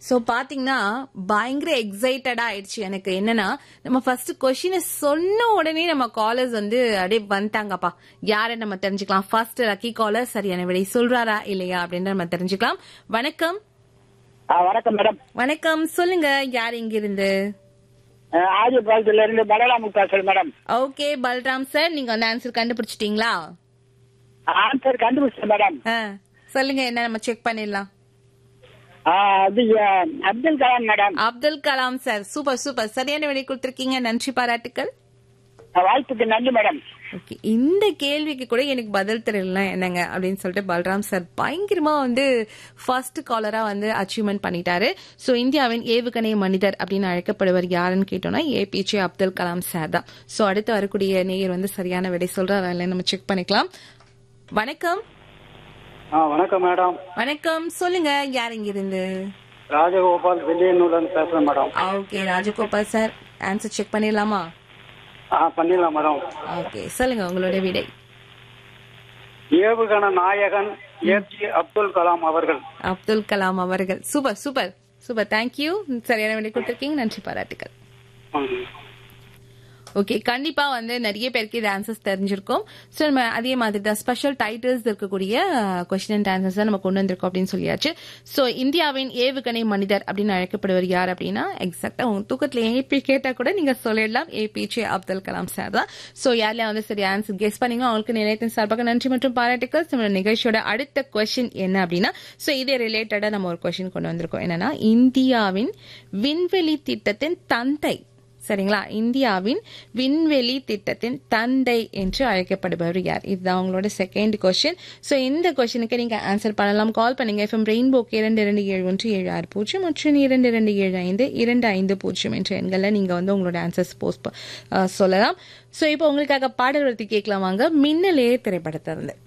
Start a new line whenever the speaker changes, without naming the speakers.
So பாத்தீங்கன்னா பயங்கர எக்ஸைட்டடா ஆயிடுச்சு எனக்கு என்னன்னா நம்ம ஃபர்ஸ்ட் கொஷினை சொன்ன உடனே நம்ம காலர்ஸ் வந்து அப்படியே வந்துட்டாங்கப்பா யாரை நம்ம தெரிஞ்சுக்கலாம் ஃபர்ஸ்ட் லக்கி காலர் சரியான விடை சொல்றாரா இல்லையா அப்படின்னு நம்ம தெரிஞ்சுக்கலாம் வணக்கம்
ஆ, வணக்கம் மேடம்
வணக்கம் சொல்லுங்க யார் இங்க இருந்து
ஆதிபாளத்துல இருந்து பலராமு பேசுறேன் மேடம்
ஓகே பல்ராம் சார் நீங்க வந்து ஆன்சர் கண்டுபிடிச்சிட்டீங்களா
ஆன்சர் கண்டுபிடிச்சேன் மேடம்
ஆ, சொல்லுங்க என்ன நம்ம செக் பண்ணிடலாம்
ஆ, அது ஆ, Abdul Kalam madam
Abdul Kalam sir super super சரியான விடை கொடுத்திருக்கீங்க நன்றி பாராட்டுக்கள்
வாய்ப்புக்கு நன்றி மேடம்
ஓகே இந்த கேள்விக்கு கூட எனக்கு பதில் தெரியல என்னங்க அப்படின்னு சொல்லிட்டு பல்ராம் சார் பயங்கரமா வந்து ஃபர்ஸ்ட் காலரா வந்து அச்சீவ்மெண்ட் பண்ணிட்டாரு சோ இந்தியாவின் ஏவுகணை மனிதர் அப்படின்னு அழைக்கப்படுவர் யாருன்னு கேட்டோம்னா ஏபிஜே அப்துல் கலாம் சார் தான் சோ அடுத்து வரக்கூடிய நேயர் வந்து சரியான விடை சொல்றாரா இல்லைன்னு நம்ம செக் பண்ணிக்கலாம் வணக்கம்
ஆ வணக்கம் மேடம்
வணக்கம் சொல்லுங்க யார் இங்க இருந்து
ராஜகோபால் வெள்ளியனூர்லேருந்து பேசுகிறேன் madam
okay Rajagopal sir answer check பண்ணிடலாமா
ஆ பண்ணிடலாம் மேடம்
ஓகே சொல்லுங்க உங்களுடைய விடை
ஏவுகண நாயகன் ஏப்ஜி அப்துல் கலாம் அவர்கள்
அப்துல் கலாம் அவர்கள் சூப்பர் சூப்பர் சூப்பர் தேங்க்யூ சரியான விடை கொடுத்திருக்கீங்க நன்றி பாராட்டுகள்
ம்.
ஓகே கண்டிப்பா வந்து நிறைய பேருக்கு இது ஆன்சர்ஸ் தெரிஞ்சிருக்கும் ஸோ நம்ம அதே மாதிரி தான் ஸ்பெஷல் டைட்டில்ஸ் இருக்கக்கூடிய கொஸ்டின் அண்ட் ஆன்சர்ஸ் தான் நம்ம கொண்டு வந்திருக்கோம் அப்படின்னு சொல்லியாச்சு ஸோ இந்தியாவின் ஏவுகணை மனிதர் அப்படின்னு அழைக்கப்படுவர் யார் அப்படின்னா எக்ஸாக்டா உங்க தூக்கத்துல ஏபி கேட்டா கூட நீங்க சொல்லிடலாம் ஏபிஜே அப்துல் கலாம் சார் தான் ஸோ யாரெல்லாம் வந்து சரி ஆன்சர் கெஸ் பண்ணீங்க அவங்களுக்கு நிலையத்தின் சார்பாக நன்றி மற்றும் பாராட்டுக்கள் நம்ம நிகழ்ச்சியோட அடுத்த கொஸ்டின் என்ன அப்படின்னா ஸோ இதே ரிலேட்டடா நம்ம ஒரு கொஸ்டின் கொண்டு வந்திருக்கோம் என்னன்னா இந்தியாவின் விண்வெளி திட்டத்தின் தந்தை சரிங்களா இந்தியாவின் விண்வெளி திட்டத்தின் தந்தை என்று அழைக்கப்படுபவர் யார் இதுதான் உங்களோட செகண்ட் கொஸ்டின் ஸோ இந்த கொஸ்டினுக்கு நீங்க ஆன்சர் பண்ணலாம் கால் பண்ணுங்க எஃப்எம் ரெயின்போக்கு இரண்டு இரண்டு ஏழு ஒன்று ஏழு ஆறு பூஜ்ஜியம் மற்றும் இரண்டு இரண்டு ஏழு ஐந்து இரண்டு ஐந்து பூஜ்ஜியம் என்ற எண்களில் நீங்க வந்து உங்களோட ஆன்சர்ஸ் போஸ்ட் சொல்லலாம் ஸோ இப்போ உங்களுக்காக பாடல் ஒருத்தி கேட்கலாம் வாங்க மின்னலே திரைப்படத்திலிருந்து